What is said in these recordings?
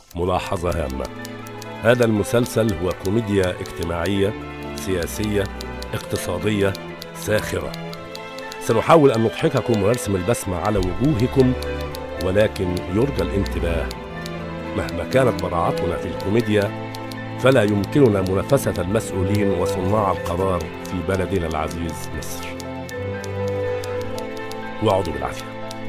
ملاحظة هامة هذا المسلسل هو كوميديا اجتماعية سياسية اقتصادية ساخرة سنحاول أن نضحككم ونرسم البسمة على وجوهكم ولكن يرجى الانتباه مهما كانت براعتنا في الكوميديا فلا يمكننا منافسة المسؤولين وصناع القرار في بلدنا العزيز مصر واقعدوا بالعافية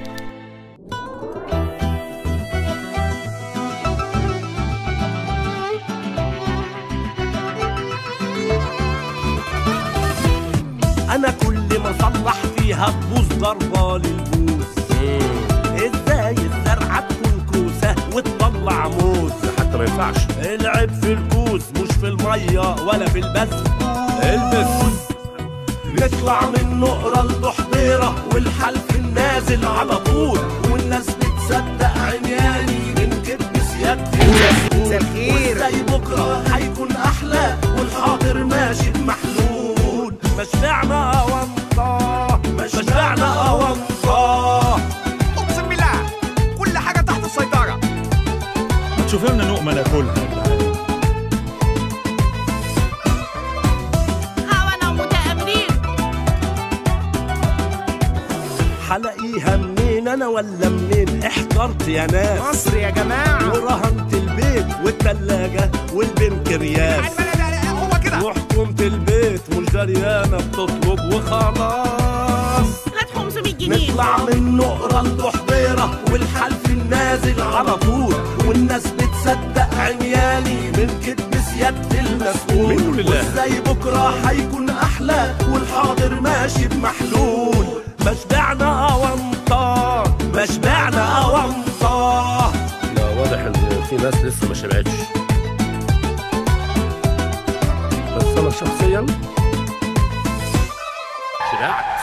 انا كل ما اصلح فيها تبوظ ضربه للبوز ازاي الزرعه تكون كوسه وتطلع موز حتى ما ينفعش العيب في الكوز مش في الميه ولا في البس البس نطلع من نقرة لضحضيرة والحلف النازل على طول والناس بتصدق عمياني من كذب سيادتي الخير. وازاي بكرة هيكون أحلى والحاضر ماشي بمحلول ما شبعنا أونطة ما شبعنا أونطة اقسم بالله كل حاجه تحت السيطره ما تشوف لنا لقمه ناكلها يا جدعان هوانا متآمرين حلاقيها منين أنا ولا منين احترت يا ناس مصر يا جماعه ورهنت البيت والتلاجة والبنكرياس لا لا لا هو كده وحكومة البيت مش دريانة بتطلب وخلاص هات 500 جنيه نطلع من نقرة لضحضيرة والحلف النازل على طول والناس بتصدق عمياني من كذب سيادة المسؤول منه لله. وازاي بكرة هيكون أحلى والحاضر ماشي بمحلول ما شبعنا أونطة ما شبعنا أونطة لا واضح ان في ناس لسه ما شبعتش بس انا شخصيا شبعت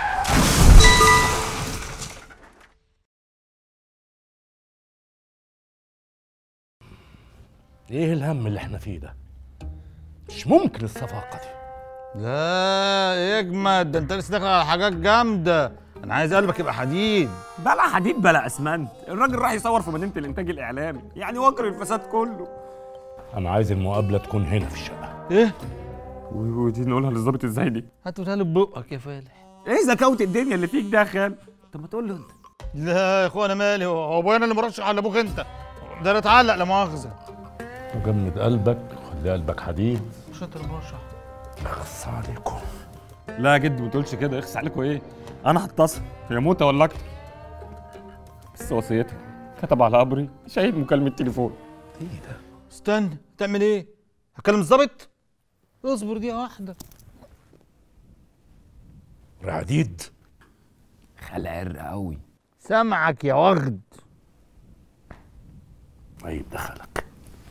ايه الهم اللي احنا فيه ده مش ممكن الصفاقه دي لا اجمد ده انت لسه داخل على حاجات جامده انا عايز قلبك يبقى حديد بلا حديد بلا اسمنت الراجل راح يصور في مدينه الانتاج الاعلامي يعني وجر الفساد كله انا عايز المقابله تكون هنا في الشقه ايه ودي نقولها للظابط ازاي دي هاتوا لي ببقك يا فالح ايه زكاوه الدنيا اللي فيك ده يا خال طب ما تقول له انت لا يا اخويا انا مالي هو ابويا انا اللي مرشح على ابوك انت ده انا اتعلق لا مؤاخذه وجمد قلبك خلي قلبك حديد مش انت اللي مرشح اخص عليكم لا يا جد ما تقولش كده اخس عليكوا ايه انا هتصل هي موتة ولا اكتر بس وصيتي كتب على قبري شهيد مكالمه تليفون استنى تعمل ايه هكلم الظابط اصبر دقيقه واحده رعديد خلع عر قوي سامعك يا وغد طيب دخلك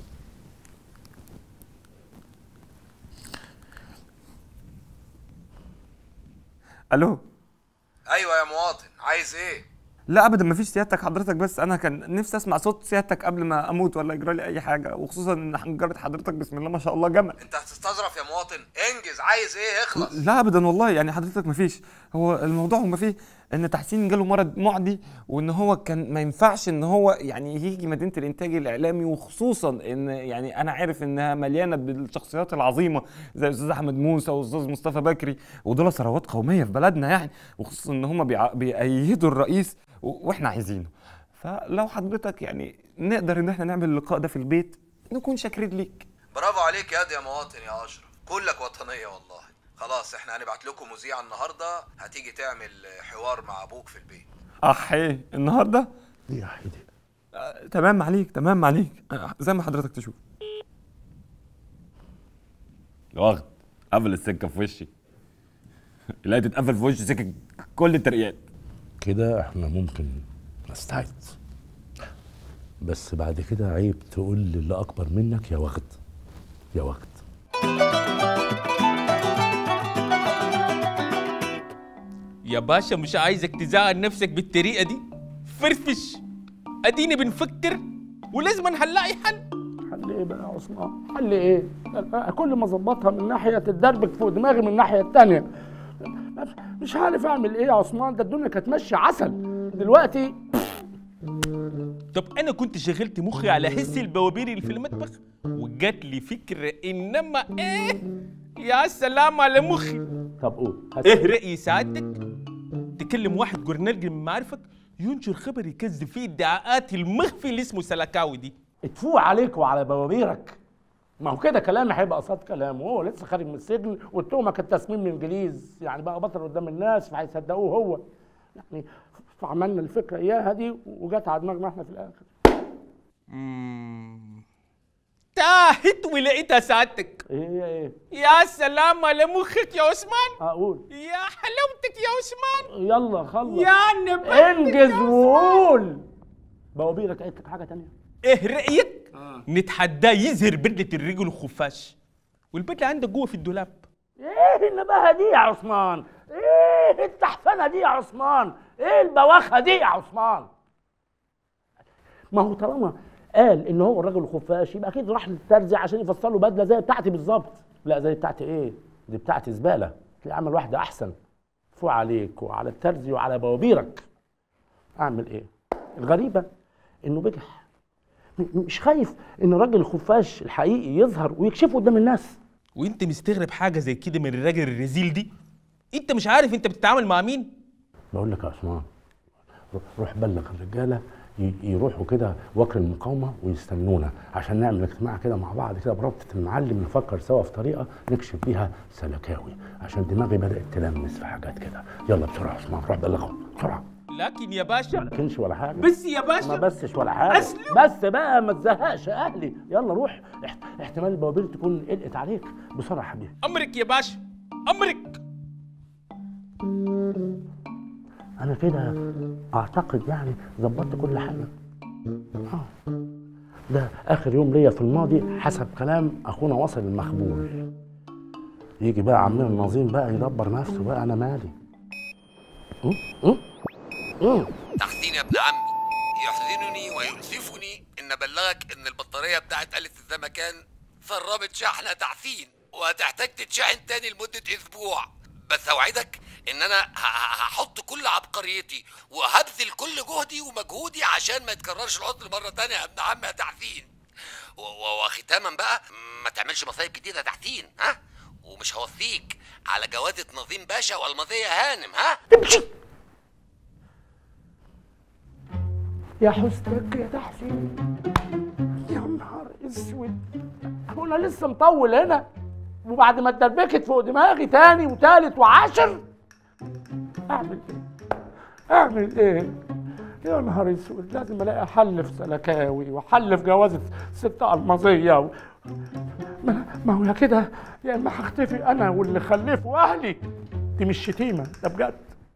الو ايوه يا مواطن عايز ايه لا ابدا مفيش سيادتك حضرتك بس انا كان نفسي اسمع صوت سيادتك قبل ما اموت ولا يجرى لي اي حاجه وخصوصا ان حنجره حضرتك بسم الله ما شاء الله جمل انت هتستظرف يا مواطن انجز عايز ايه اخلص لا ابدا والله يعني حضرتك مفيش هو الموضوع ما فيه ان تحسين جاله مرض معدي وان هو كان ما ينفعش ان هو يعني يجي مدينه الانتاج الاعلامي وخصوصا ان يعني انا عارف انها مليانه بالشخصيات العظيمه زي الاستاذ احمد موسى والاستاذ مصطفى بكري ودول ثروات قوميه في بلدنا يعني وخصوصا ان هم بيع- بيأيدوا الرئيس و- واحنا عايزينه فلو حضرتك يعني نقدر ان احنا نعمل اللقاء ده في البيت نكون شاكرين ليك برافو عليك يا دي يا مواطن يا اشرف كلك وطنيه والله خلاص احنا هنبعت لكم مذيعه النهارده هتيجي تعمل حوار مع ابوك في البيت اح ايه النهارده ايه يا حيدي آه، تمام عليك تمام عليك آه، زي ما حضرتك تشوف واخد قفل السكه في وشي لقيت اتقفل في وشي سكه كل الترقيات كده احنا ممكن نستعد بس بعد كده عيب تقول للي اكبر منك يا وغد يا وغد يا باشا مش عايزك تزعل نفسك بالطريقة دي فرفش اديني بنفكر ولازم هنلاقي حل حل ايه بقى يا عثمان؟ حل ايه؟ أنا كل ما اظبطها من ناحيه تتدربك فوق دماغي من الناحيه التانيه. مش عارف اعمل ايه يا عثمان ده الدنيا كانت ماشيه عسل دلوقتي طب انا كنت شغلت مخي على حس البوابير اللي في المطبخ وجات لي فكره انما ايه يا سلام على مخي طب قول هات. ايه راي سعادتك تكلم واحد جورنال من معارفك ينشر خبر يكذب فيه ادعاءات المخفي اللي اسمه سلكاوي دي اتفوق عليك وعلى بوابيرك ما هو كده كلامي هيبقى قصاد كلامه هو لسه خارج من السجن والتهمه كانت تسميم من انجليز يعني بقى بطل قدام الناس فهيصدقوه هو يعني فعملنا الفكره اياها دي وجت على دماغنا احنا في الاخر تاهت ولقيتها سعادتك ايه هي ايه يا سلام على مخك يا عثمان اقول يا حلاوتك يا عثمان يلا خلص يا نباتك انجز وقول بوابيرك قالت لك حاجه تانية ايه رايك نتحداه يظهر بدله الرجل الخفاش والبدله عندك جوه في الدولاب ايه النباهه دي يا عثمان ايه التحفنه دي يا عثمان ايه البواخه دي يا عثمان ما هو طالما قال ان هو الراجل الخفاش يبقى اكيد راح للترزي عشان يفصل له بدله زي بتاعتي بالظبط لا زي بتاعتي ايه دي بتاعتي زباله تلاقي عمل واحده احسن فوق عليك وعلى الترزي وعلى بوابيرك اعمل ايه الغريبه انه بجح م- مش خايف ان الراجل الخفاش الحقيقي يظهر ويكشفه قدام الناس وانت مستغرب حاجه زي كده من الراجل الرزيل دي انت مش عارف انت بتتعامل مع مين بقول لك يا عثمان روح- روح بلغ الرجاله ي- يروحوا كده وكر المقاومه ويستنونا عشان نعمل اجتماع كده مع بعض كده برابطه المعلم نفكر سوا في طريقه نكشف بيها سلكاوي عشان دماغي بدات تلمس في حاجات كده يلا بسرعه يا عثمان روح بلغهم بسرعه لكن يا باشا ما كنش ولا حاجه بس يا ما باشا بسش ولا حاجه أسلم. بس بقى ما تزهقش اهلي يلا روح احت- احتمال البوابير تكون قلقت عليك بسرعه يا حبيبي امرك يا باشا امرك انا كده اعتقد يعني ظبطت كل حاجه آه. ده اخر يوم ليا في الماضي حسب كلام اخونا وصل المخبول يجي بقى عمنا النظيم بقى يدبر نفسه بقى انا مالي م? م? م? تحسين يا ابن عمي يحزنني ويؤسفني ان ابلغك ان البطاريه بتاعت آلة الزمكان سربت شحنه تحسين وهتحتاج تتشحن تاني لمده اسبوع بس اوعدك ان انا ه- ه- هحط كل عبقريتي وهبذل كل جهدي ومجهودي عشان ما يتكررش العطل مره تانية يا ابن عمي يا تحسين و- و- وختاما بقى ما تعملش مصايب جديده يا تحسين ها ومش هوصيك على جوازة نظيم باشا والمضية هانم ها يا حستك يا تحسين يا نهار اسود هو انا لسه مطول هنا وبعد ما اتدربكت فوق دماغي تاني وتالت وعاشر اعمل ايه اعمل ايه يا نهار اسود لازم الاقي حل في سلكاوي وحل في جوازة ست الماظية و... ما, ما هو يا كده يا اما هختفي انا واللي خلفه اهلي دي مش شتيمة ده بجد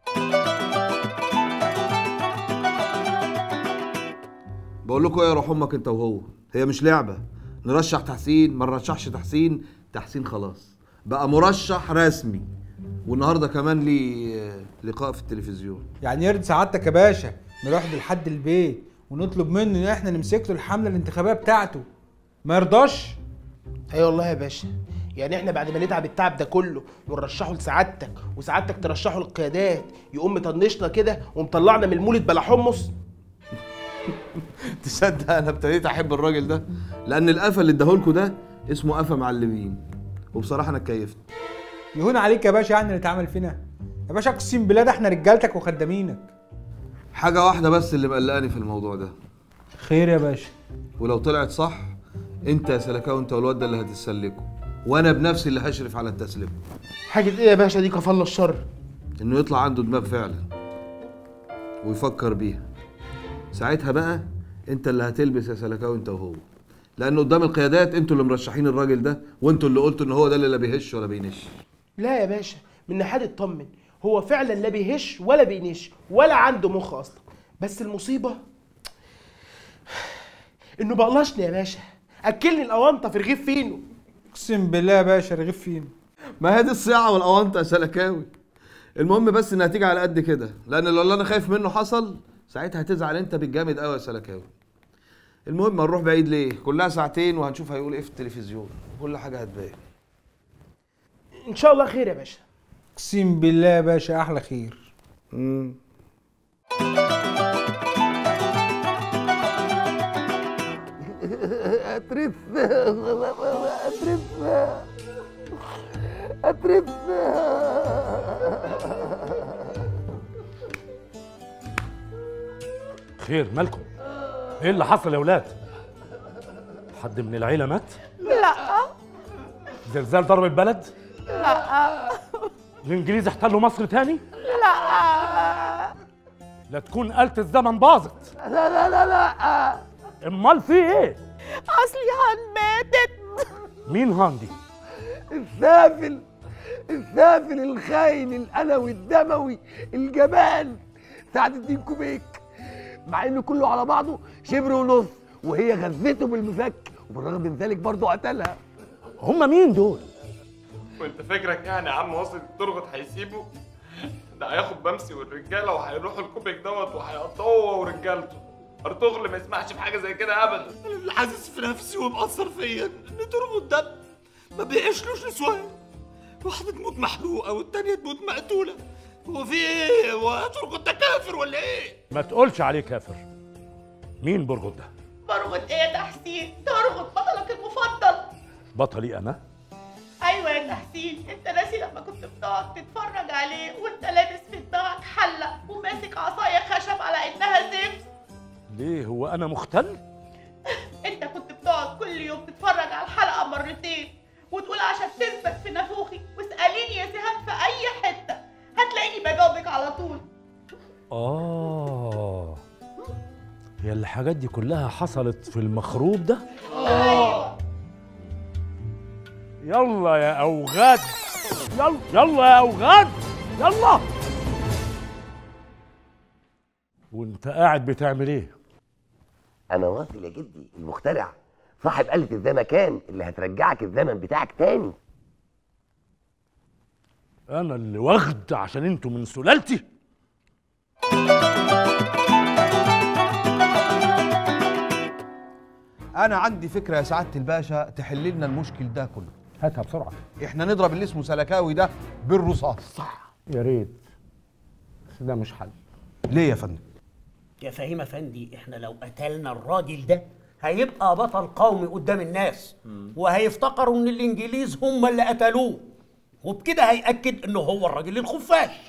بقول لكم ايه يا روح امك انت وهو هي مش لعبه نرشح تحسين ما نرشحش تحسين تحسين خلاص بقى مرشح رسمي والنهارده كمان لي لقاء في التلفزيون يعني يرد سعادتك يا باشا نروح له لحد البيت ونطلب منه ان احنا نمسك له الحمله الانتخابيه بتاعته ما يرضاش اي والله يا باشا يعني احنا بعد ما نتعب التعب ده كله ونرشحه لسعادتك وسعادتك ترشحه للقيادات يقوم مطنشنا كده ومطلعنا من المولد بلا حمص تصدق انا ابتديت احب الراجل ده لان القفا اللي اداهولكوا ده اسمه قفا معلمين وبصراحه انا اتكيفت يهون عليك يا باشا يعني اللي اتعمل فينا يا باشا اقسم بالله ده احنا رجالتك وخدامينك حاجه واحده بس اللي مقلقاني في الموضوع ده خير يا باشا ولو طلعت صح انت يا سلكاوي انت والواد ده اللي هتتسلكوا وانا بنفسي اللي هشرف على التسليم حاجه ايه يا باشا دي كفالة الشر انه يطلع عنده دماغ فعلا ويفكر بيها ساعتها بقى انت اللي هتلبس يا سلكاوي انت وهو لان قدام القيادات انتوا اللي مرشحين الراجل ده وانتوا اللي قلتوا ان هو ده اللي لا بيهش ولا بينش لا يا باشا من ناحيه اطمن هو فعلا لا بيهش ولا بينش ولا عنده مخ اصلا بس المصيبه انه بقلشني يا باشا اكلني الاونطه في رغيف فينو اقسم بالله يا باشا رغيف فين ما هي دي الصياعه والاونطه يا سلكاوي المهم بس انها تيجي على قد كده لان لو اللي انا خايف منه حصل ساعتها هتزعل انت بالجامد قوي يا سلكاوي المهم هنروح بعيد ليه كلها ساعتين وهنشوف هيقول ايه في التلفزيون كل حاجه هتبان ان شاء الله خير يا باشا اقسم بالله يا باشا احلى خير امم اترف اترف اترف خير مالكم ايه اللي حصل يا ولاد حد من العيله مات لا زلزال ضرب البلد لا الانجليز احتلوا مصر تاني لا لا تكون آلة الزمن باظت لا لا لا لا امال في ايه اصلي هان ماتت مين هاندي السافل السافل الخاين القلوي الدموي الجبان سعد الدين كوبيك مع انه كله على بعضه شبر ونص وهي غزته بالمفك وبالرغم من ذلك برضه قتلها هم مين دول وانت فكرك يعني يا عم واصل ترغط هيسيبه ده هياخد بمسي والرجاله وهيروحوا الكوبيك دوت وهيقطعوه هو ورجالته ارطغرل ما يسمحش بحاجه زي كده ابدا انا اللي حاسس في نفسي ومأثر فيا ان تربط دم ما بيعيشلوش نسوان واحدة تموت محروقة والتانية تموت مقتولة هو في ايه؟ هو تربط ده كافر ولا ايه؟ ما تقولش عليه كافر مين برغد ده برغد ايه يا تحسين ترغد بطلك المفضل بطلي انا ايوه يا تحسين انت ناسي لما كنت بتقعد تتفرج عليه وانت لابس في دماغك حله وماسك عصايه خشب على انها زفت ليه هو انا مختل انت كنت بتقعد كل يوم تتفرج على الحلقه مرتين وتقول عشان تثبت في نافوخي واساليني يا سهام في اي حته هتلاقيني بجاوبك على طول اه هي الحاجات دي كلها حصلت في المخروب ده ايوه يلا يا اوغاد يلا يلا يا اوغاد يلا وانت قاعد بتعمل ايه انا واصل يا جدي المخترع صاحب آلة الزمكان اللي هترجعك الزمن بتاعك تاني انا اللي واخد عشان انتوا من سلالتي انا عندي فكره يا سعاده الباشا تحل لنا المشكل ده كله هاتها بسرعه احنا نضرب اللي اسمه سلكاوي ده بالرصاص صح يا ريت بس ده مش حل ليه يا فندم يا فهيم افندي احنا لو قتلنا الراجل ده هيبقى بطل قومي قدام الناس وهيفتكروا ان الانجليز هم اللي قتلوه وبكده هيأكد انه هو الراجل الخفاش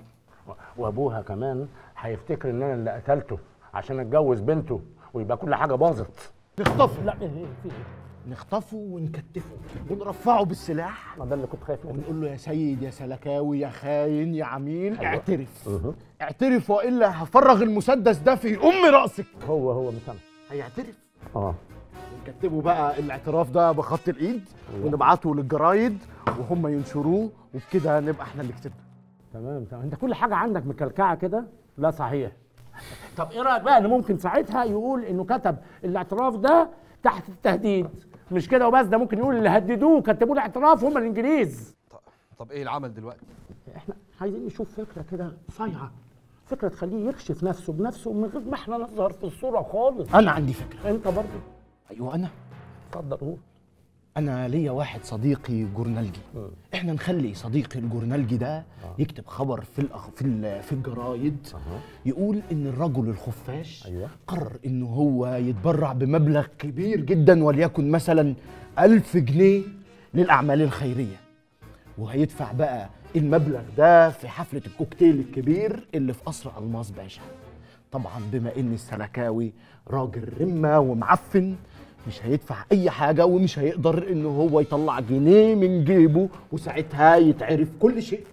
وابوها كمان هيفتكر ان انا اللي قتلته عشان اتجوز بنته ويبقى كل حاجه باظت نخطفه لا ايه إيه، في ايه نخطفه ونكتفه ونرفعه بالسلاح ما ده اللي كنت خايف منه ونقول له يا سيد يا سلكاوي يا خاين يا عميل أيوة. اعترف أها. اعترف والا هفرغ المسدس ده في ام راسك هو هو مسامح هيعترف اه ونكتبه بقى الاعتراف ده بخط الايد أيوة. ونبعته للجرايد وهم ينشروه وبكده نبقى احنا اللي كسبنا تمام تمام انت كل حاجه عندك مكلكعه كده لا صحيح طب ايه رايك بقى ان ممكن ساعتها يقول انه كتب الاعتراف ده تحت التهديد مش كده وبس ده ممكن يقول اللي هددوه كتبوا له اعتراف هم الانجليز طب ايه العمل دلوقتي احنا عايزين نشوف فكره كده صايعه فكره تخليه يكشف نفسه بنفسه من غير ما احنا نظهر في الصوره خالص انا عندي فكره انت برضه ايوه انا اتفضل قول انا ليا واحد صديقي جورنالجي احنا نخلي صديقي الجورنالجي ده يكتب خبر في الأخ... في ال... في الجرايد يقول ان الرجل الخفاش أيوة. قرر انه هو يتبرع بمبلغ كبير جدا وليكن مثلا ألف جنيه للأعمال الخيرية وهيدفع بقى المبلغ ده في حفلة الكوكتيل الكبير اللي في قصر ألماس باشا طبعا بما ان السلكاوي راجل رمة ومعفن مش هيدفع اي حاجة ومش هيقدر انه هو يطلع جنيه من جيبه وساعتها يتعرف كل شيء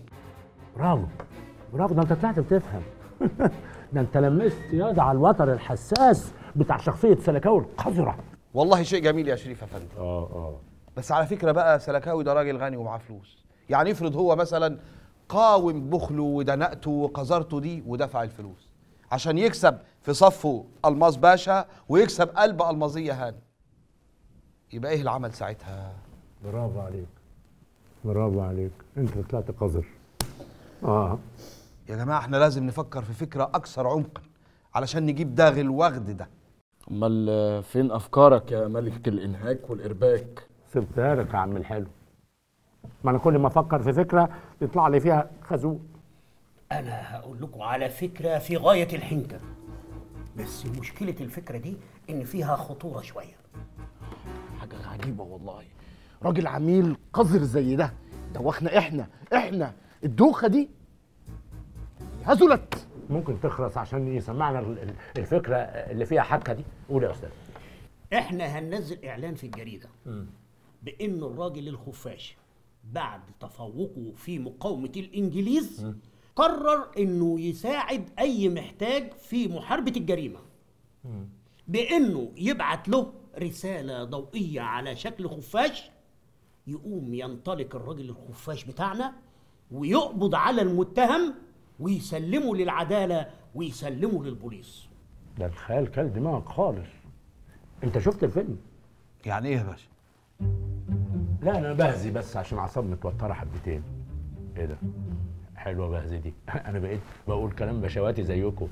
برافو برافو ده انت طلعت بتفهم ده انت لمست ياض على الوتر الحساس بتاع شخصيه سلكاوي القذره والله شيء جميل يا شريف افندي اه اه بس على فكره بقى سلكاوي ده راجل غني ومعاه فلوس يعني افرض هو مثلا قاوم بخله ودنقته وقذرته دي ودفع الفلوس عشان يكسب في صفه الماس باشا ويكسب قلب المازيه هاني يبقى ايه العمل ساعتها برافو عليك برافو عليك انت طلعت قذر اه يا جماعه احنا لازم نفكر في فكره اكثر عمقا علشان نجيب داغ الوغد ده امال فين افكارك يا ملك الانهاك والارباك سبتها لك يا عم الحلو ما انا كل ما افكر في فكره يطلع لي فيها خازوق انا هقول لكم على فكره في غايه الحنكه بس مشكله الفكره دي ان فيها خطوره شويه عجيبه والله راجل عميل قذر زي ده دوخنا احنا احنا الدوخه دي هزلت ممكن تخلص عشان يسمعنا ال- ال- الفكره اللي فيها حكه دي قول يا استاذ احنا هننزل اعلان في الجريده بان الراجل الخفاش بعد تفوقه في مقاومه الانجليز قرر انه يساعد اي محتاج في محاربه الجريمه بانه يبعت له رساله ضوئيه على شكل خفاش يقوم ينطلق الراجل الخفاش بتاعنا ويقبض على المتهم ويسلمه للعداله ويسلمه للبوليس ده الخيال كل دماغك خالص انت شفت الفيلم يعني ايه يا باشا لا انا بهزي بس عشان اعصابي متوتره حبتين ايه ده حلوه بهزي دي انا بقيت بقول كلام بشواتي زيكم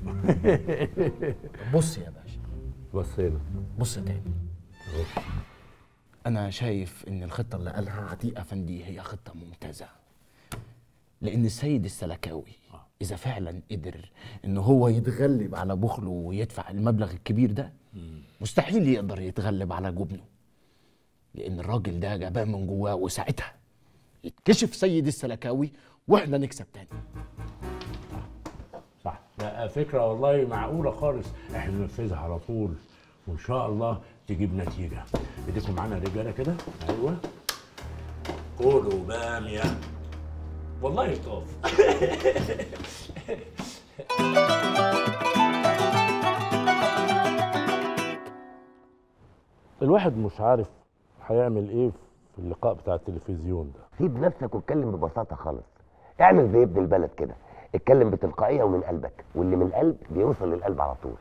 بص يا باشا بصينا بص تاني انا شايف ان الخطه اللي قالها عتيق افندي هي خطه ممتازه لان السيد السلكاوي اذا فعلا قدر ان هو يتغلب على بخله ويدفع المبلغ الكبير ده مستحيل يقدر يتغلب على جبنه لان الراجل ده جبان من جواه وساعتها يتكشف سيد السلكاوي واحنا نكسب تاني صح لا فكره والله معقوله خالص احنا ننفذها على طول وان شاء الله تجيب نتيجه ايديكم معانا رجاله كده ايوه قولوا باميه والله يطاف الواحد مش عارف هيعمل ايه في اللقاء بتاع التلفزيون ده سيب نفسك واتكلم ببساطه خالص اعمل زي ابن البلد كده اتكلم بتلقائيه ومن قلبك واللي من القلب بيوصل للقلب على طول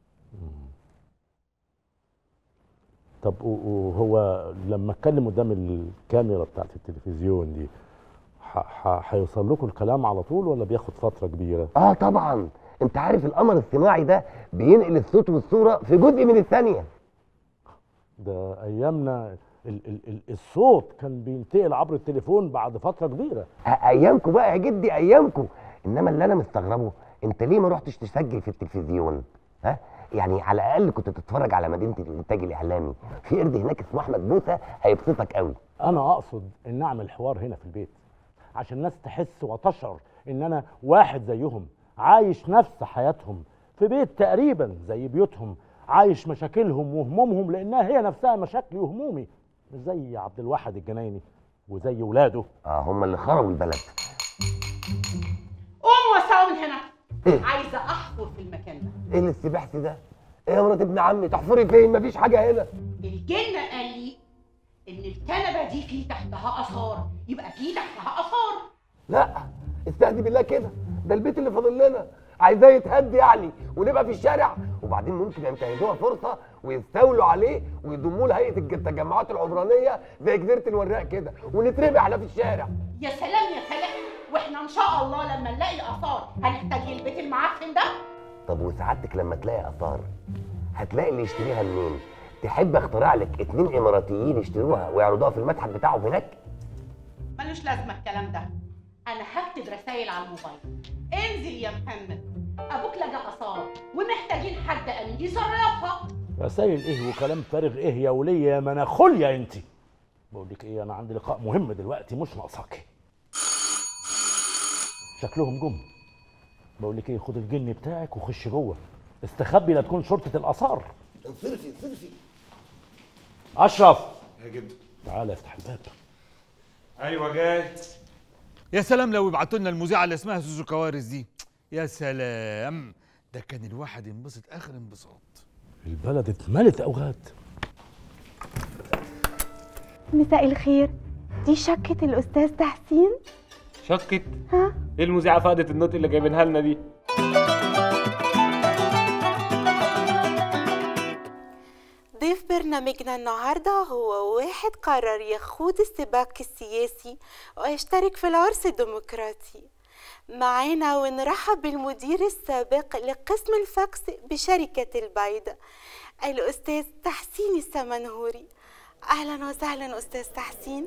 طب و- وهو لما اتكلم قدام الكاميرا بتاعت التلفزيون دي ح- ح- هيوصل لكم الكلام على طول ولا بياخد فتره كبيره اه طبعا انت عارف القمر الصناعي ده بينقل الصوت والصوره في جزء من الثانيه ده ايامنا ال ال ال الصوت كان بينتقل عبر التليفون بعد فتره كبيره أ- ايامكم بقى يا جدي ايامكم انما اللي انا مستغربه انت ليه ما رحتش تسجل في التلفزيون ها يعني على الاقل كنت تتفرج على مدينه الانتاج الاعلامي في قرد هناك اسمه احمد موسى هيبسطك قوي انا اقصد ان اعمل حوار هنا في البيت عشان الناس تحس وتشعر ان انا واحد زيهم عايش نفس حياتهم في بيت تقريبا زي بيوتهم عايش مشاكلهم وهمومهم لانها هي نفسها مشاكلي وهمومي مش زي عبد الواحد الجنايني وزي ولاده اه هم اللي خربوا البلد قوموا وسعوا من هنا عايزه احفر في المكان ده ايه الاستباحث ده ايه يا مرات ابن عمي تحفري فين مفيش حاجه هنا الجن قال لي ان الكنبه دي في تحتها اثار يبقى في تحتها اثار لا استهدي بالله كده ده البيت اللي فاضل لنا عايزاه يتهد يعني ونبقى في الشارع وبعدين ممكن ينتهزوها فرصه ويستولوا عليه ويضموه لهيئه الج- التجمعات العمرانيه زي جزيره الوراق كده ونترمي احنا في الشارع يا سلام يا سلام واحنا ان شاء الله لما نلاقي الاثار هنحتاج البيت المعفن ده طب وسعادتك لما تلاقي اثار هتلاقي اللي يشتريها منين تحب اخترع لك اتنين اماراتيين يشتروها ويعرضوها في المتحف بتاعهم هناك ملوش لازمه الكلام ده انا هكتب رسائل على الموبايل انزل يا محمد ابوك لقى اثار ومحتاجين حد امين يصرفها رسايل ايه وكلام فارغ ايه يا وليه يا مناخل يا انت بقول لك ايه انا عندي لقاء مهم دلوقتي مش ناقصاكي شكلهم جم بقول لك ايه خد الجن بتاعك وخش جوه استخبي لا تكون شرطه الاثار انصرفي انصرفي اشرف يا جد تعالى افتح الباب ايوه جاي يا سلام لو يبعتوا لنا المذيعه اللي اسمها سوزو كوارث دي يا سلام ده كان الواحد ينبسط اخر انبساط البلد اتملت اوغاد مساء الخير دي شقة الأستاذ تحسين شكت ها ايه المذيعه فقدت النوت اللي جايبينها لنا دي ضيف برنامجنا النهاردة هو واحد قرر يخوض السباق السياسي ويشترك في العرس الديمقراطي معانا ونرحب بالمدير السابق لقسم الفاكس بشركة البيض الأستاذ تحسين السمنهوري أهلا وسهلا أستاذ تحسين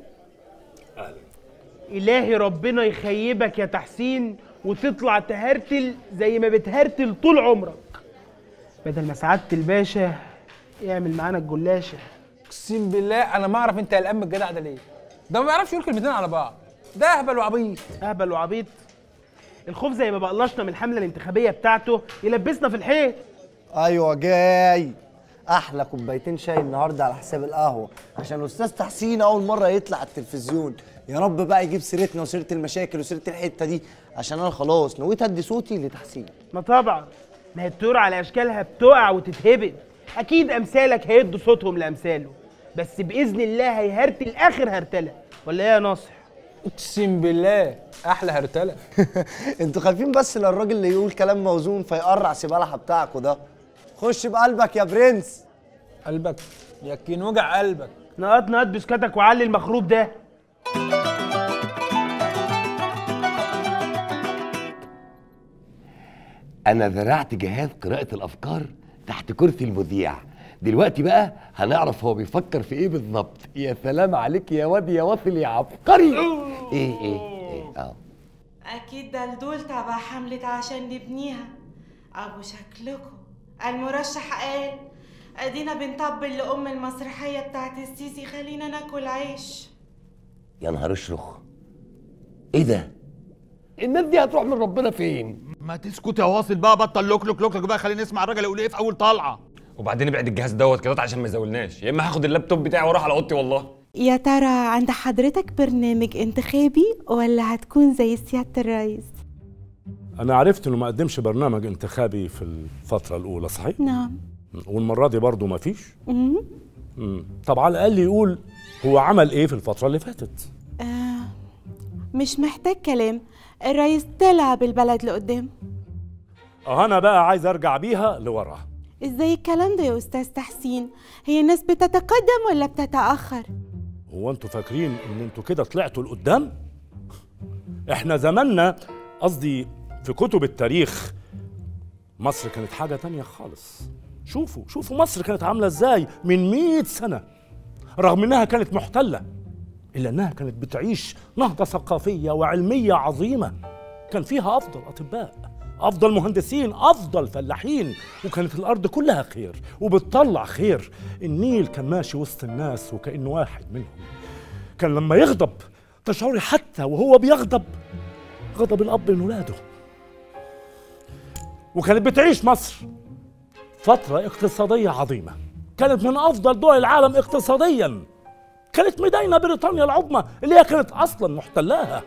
إلهي ربنا يخيبك يا تحسين وتطلع تهرتل زي ما بتهرتل طول عمرك بدل ما سعادة الباشا يعمل معانا الجلاشة اقسم بالله انا ما اعرف انت قلقان من الجدع ده ليه ده ما بيعرفش يقول كلمتين على بعض ده اهبل وعبيط اهبل وعبيط الخوف زي ما بقلشنا من الحمله الانتخابيه بتاعته يلبسنا في الحيط ايوه جاي احلى كوبايتين شاي النهارده على حساب القهوه عشان استاذ تحسين اول مره يطلع على التلفزيون يا رب بقى يجيب سيرتنا وسيره المشاكل وسيره الحته دي عشان انا خلاص نويت ادي صوتي لتحسين ما طبعا ما هي الطيور على اشكالها بتقع وتتهبد اكيد امثالك هيدوا صوتهم لامثاله بس باذن الله هيهرتل اخر هرتله ولا ايه يا ناصح اقسم بالله احلى هرتله انتوا خايفين بس للراجل اللي يقول كلام موزون فيقرع سبالحه بتاعكوا ده خش بقلبك يا برنس قلبك يكين وجع قلبك نقط نقط بسكتك وعلي المخروب ده انا زرعت جهاز قراءة الافكار تحت كرسي المذيع دلوقتي بقى هنعرف هو بيفكر في ايه بالظبط يا سلام عليك يا واد يا واصل يا عبقري ايه ايه ايه اه أكيد دلدول تبع حملة عشان نبنيها أبو شكلكم المرشح قال أدينا بنطبل لأم المسرحية بتاعت السيسي خلينا ناكل عيش يا نهار اشرخ ايه ده الناس دي هتروح من ربنا فين ما تسكت يا واصل بقى بطل لوك لوك لوك بقى خلينا نسمع الراجل يقول ايه في اول طلعه وبعدين ابعد الجهاز دوت كده عشان ما يزولناش يا اما هاخد اللابتوب بتاعي واروح على اوضتي والله يا ترى عند حضرتك برنامج انتخابي ولا هتكون زي سيادة الرئيس؟ انا عرفت انه ما قدمش برنامج انتخابي في الفتره الاولى صحيح نعم والمره دي برضه ما فيش مم. مم. طب على الاقل يقول هو عمل ايه في الفتره اللي فاتت آه مش محتاج كلام الرئيس طلع بالبلد لقدام اه انا بقى عايز ارجع بيها لورا ازاي الكلام ده يا استاذ تحسين هي الناس بتتقدم ولا بتتاخر هو انتوا فاكرين ان انتوا كده طلعتوا لقدام احنا زماننا قصدي في كتب التاريخ مصر كانت حاجه تانية خالص شوفوا شوفوا مصر كانت عامله ازاي من مئة سنه رغم انها كانت محتله الا انها كانت بتعيش نهضه ثقافيه وعلميه عظيمه كان فيها افضل اطباء افضل مهندسين افضل فلاحين وكانت الارض كلها خير وبتطلع خير النيل كان ماشي وسط الناس وكانه واحد منهم كان لما يغضب تشعري حتى وهو بيغضب غضب الاب من ولاده وكانت بتعيش مصر فتره اقتصاديه عظيمه كانت من افضل دول العالم اقتصاديا كانت مدينه بريطانيا العظمى اللي هي كانت اصلا محتلاها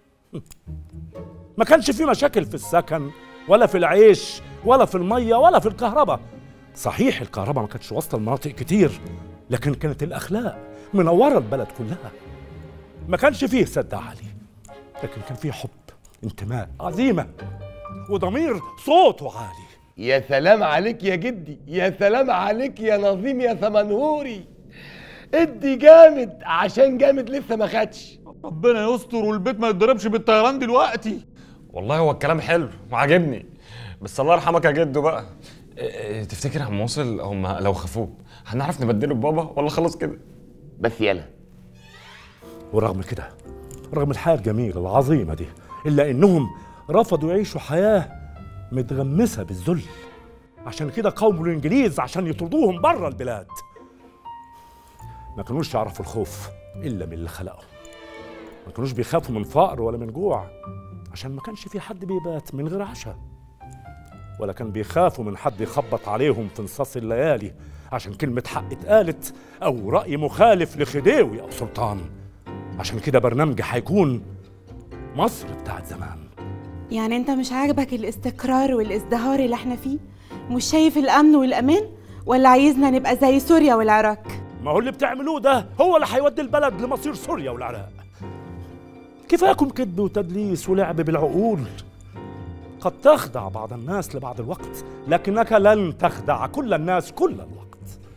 ما كانش في مشاكل في السكن ولا في العيش ولا في الميه ولا في الكهرباء صحيح الكهرباء ما كانتش واصله لمناطق كتير لكن كانت الاخلاق منوره البلد كلها ما كانش فيه سد عالي لكن كان فيه حب انتماء عزيمه وضمير صوته عالي يا سلام عليك يا جدي يا سلام عليك يا نظيم يا ثمنهوري ادي جامد عشان جامد لسه ما خدش ربنا يستر والبيت ما يتضربش بالطيران دلوقتي والله هو الكلام حلو وعاجبني بس الله يرحمك يا جدو بقى إيه- إيه، تفتكر عم واصل هم لو خافوه هنعرف نبدله ببابا ولا خلاص كده بس يلا ورغم كده رغم الحياة الجميلة العظيمة دي إلا إنهم رفضوا يعيشوا حياة متغمسة بالذل عشان كده قاوموا الإنجليز عشان يطردوهم بره البلاد ما كانوش يعرفوا الخوف إلا من اللي خلقهم ما كانوش بيخافوا من فقر ولا من جوع عشان ما كانش في حد بيبات من غير عشاء ولا كان بيخافوا من حد يخبط عليهم في نصاص الليالي عشان كلمة حق اتقالت أو رأي مخالف لخديوي أو سلطان عشان كده برنامجي هيكون مصر بتاعت زمان يعني انت مش عاجبك الاستقرار والازدهار اللي احنا فيه مش شايف الامن والامان ولا عايزنا نبقى زي سوريا والعراق ما هو اللي بتعملوه ده هو اللي هيودي البلد لمصير سوريا والعراق كفاكم كذب وتدليس ولعب بالعقول قد تخدع بعض الناس لبعض الوقت لكنك لن تخدع كل الناس كل الوقت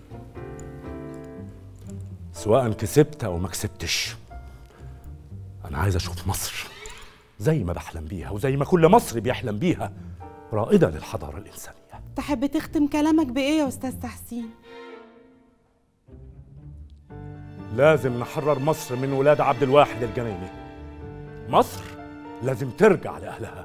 سواء كسبت او ما كسبتش انا عايز اشوف مصر زي ما بحلم بيها وزي ما كل مصري بيحلم بيها رائده للحضاره الانسانيه تحب تختم كلامك بايه يا استاذ تحسين لازم نحرر مصر من ولاد عبد الواحد الجنيني مصر لازم ترجع لأهلها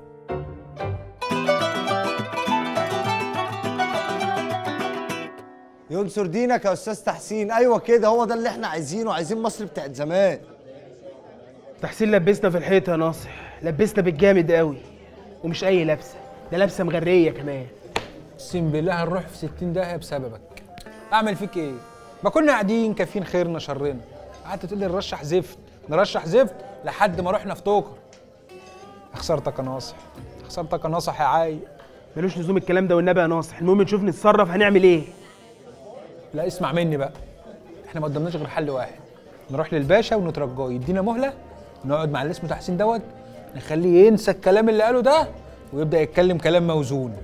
ينصر دينك يا استاذ تحسين ايوه كده هو ده اللي احنا عايزينه عايزين مصر بتاعت زمان تحسين لبسنا في الحيطه يا ناصح لبسنا بالجامد قوي ومش اي لبسه ده لبسه مغريه كمان اقسم بالله هنروح في 60 داهيه بسببك اعمل فيك ايه ما كنا قاعدين كافيين خيرنا شرنا قعدت تقول لي نرشح زفت نرشح زفت لحد ما رحنا في توكر خسرتك يا ناصح خسرتك يا ناصح يا عاي ملوش لزوم الكلام ده والنبي يا ناصح المهم نشوف نتصرف هنعمل ايه لا اسمع مني بقى احنا ما قدامناش غير حل واحد نروح للباشا ونترجاه يدينا مهله نقعد مع اللي اسمه تحسين دوت نخليه ينسى الكلام اللي قاله ده ويبدا يتكلم كلام موزون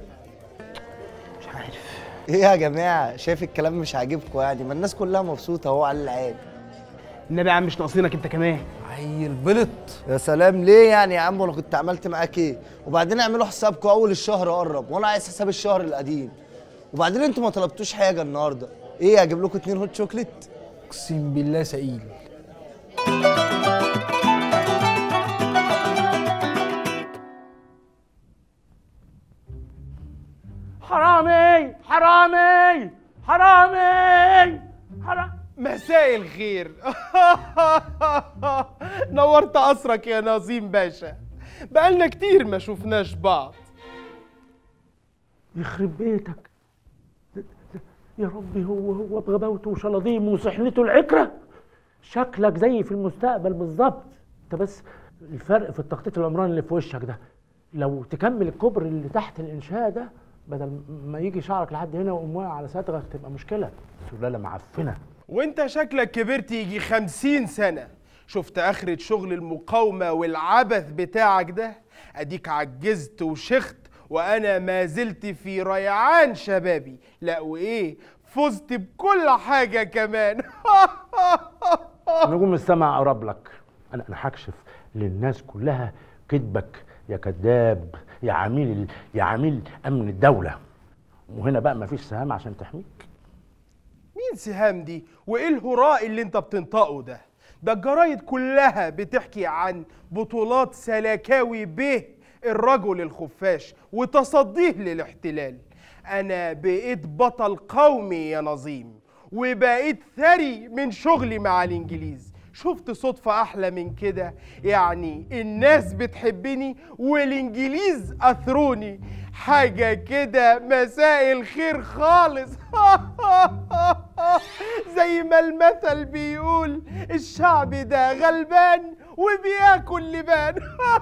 ايه يا جماعه شايف الكلام مش عاجبكم يعني ما الناس كلها مبسوطه اهو على العاد النبي يا عم مش ناقصينك انت كمان عيل بلط يا سلام ليه يعني يا عم وانا كنت عملت معاك ايه وبعدين اعملوا حسابكم اول الشهر قرب وانا عايز حساب الشهر القديم وبعدين انتوا ما طلبتوش حاجه النهارده ايه اجيب لكم اتنين هوت شوكليت اقسم بالله سئيل حرامي حرامي حرامي حرام مساء الخير نورت قصرك يا نظيم باشا بقالنا كتير ما شفناش بعض يخرب بيتك يا ربي هو هو بغباوته وشلاضيمه وسحنته العكرة شكلك زي في المستقبل بالظبط انت بس الفرق في التخطيط العمراني اللي في وشك ده لو تكمل الكوبري اللي تحت الانشاء ده بدل ما يجي شعرك لحد هنا ويقوم واقع على صدغك تبقى مشكله سلاله معفنه وانت شكلك كبرت يجي خمسين سنة شفت آخرة شغل المقاومة والعبث بتاعك ده أديك عجزت وشخت وأنا ما زلت في ريعان شبابي لا وإيه فزت بكل حاجة كمان نجوم السماء اقرب لك انا انا هكشف للناس كلها كذبك يا كذاب يا عميل ال- يا عميل امن الدوله وهنا بقى مفيش سهام عشان تحميك مين سهام دي وايه الهراء اللي انت بتنطقه ده ده الجرايد كلها بتحكي عن بطولات سلكاوي به الرجل الخفاش وتصديه للاحتلال انا بقيت بطل قومي يا نظيم وبقيت ثري من شغلي مع الانجليز شفت صدفة أحلى من كده يعني الناس بتحبني والإنجليز أثروني حاجة كده مساء الخير خالص زي ما المثل بيقول الشعب ده غلبان وبياكل لبان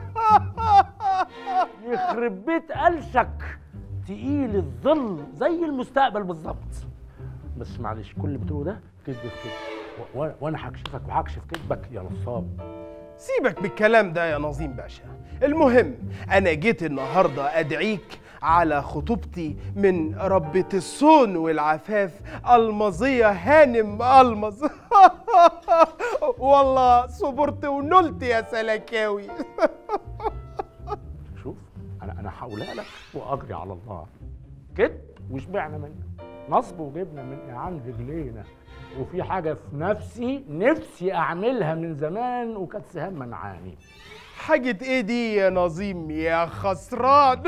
يخرب بيت قلشك تقيل الظل زي المستقبل بالظبط بس معلش كل اللي بتقوله ده كذب في كذب و- و- وانا هكشفك وهكشف كذبك يا نصاب سيبك بالكلام ده يا نظيم باشا المهم انا جيت النهارده ادعيك على خطوبتي من ربة الصون والعفاف المظية هانم المظ والله صبرت ونلت يا سلكاوي شوف انا انا هقولها لك واجري على الله كده وشبعنا منه نصب وجبنا من ايعان رجلينا وفي حاجه في نفسي نفسي اعملها من زمان وكانت سهام منعاني حاجة ايه دي يا نظيم يا خسران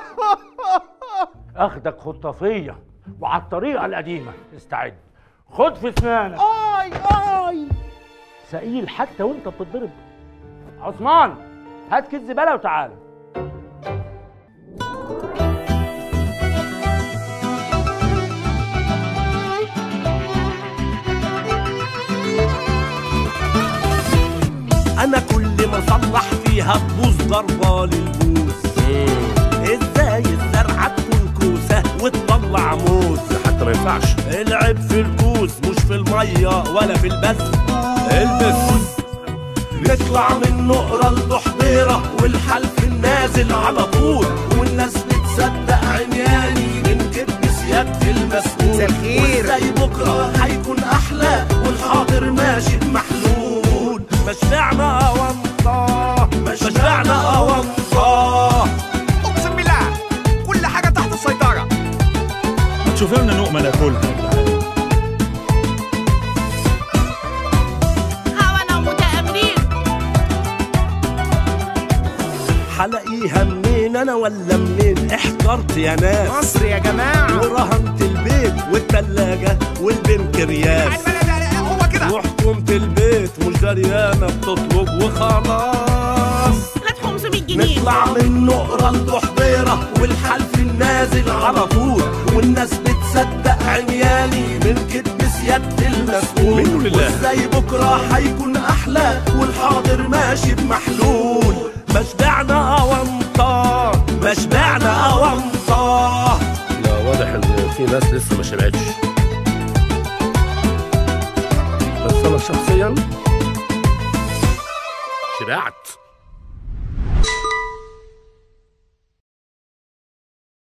اخدك خطافيه وعلى الطريقه القديمه استعد خد في اسنانك اي اي سئيل حتى وانت بتتضرب عثمان هات كيس زباله وتعالى انا كل ما اصلح فيها تبوظ ضربه للبوس ازاي الزرعه تكون كوسه وتطلع موز حتى ما ينفعش العب في الكوس مش في الميه ولا في البث البس نطلع من نقرة البحضيرة والحل في النازل على طول والناس بتصدق عمياني من كتب سيادة المسؤول مساء الخير. وازاي بكرة هيكون أحلى والحاضر ماشي بمحلول ما شبعنا أونطة ما شبعنا أونطة اقسم بالله كل حاجه تحت السيطره ما تشوف لنا لقمه ناكلها هوانا متأمرين حلاقيها منين انا ولا منين احترت يا ناس مصر يا جماعه ورهنت البيت والتلاجة رياس هو كده وحكومة البيت مش دريانة بتطلب وخلاص هات 500 جنيه نطلع من نقرة لضحضيرة والحلف النازل على طول والناس بتصدق عمياني من كدب سيادة المسؤول منه لله. وازاي بكرة هيكون أحلى والحاضر ماشي بمحلول ما شبعنا أونطة ما شبعنا أونطة لا واضح ان في ناس لسه ما شبعتش بس انا شخصيا شبعت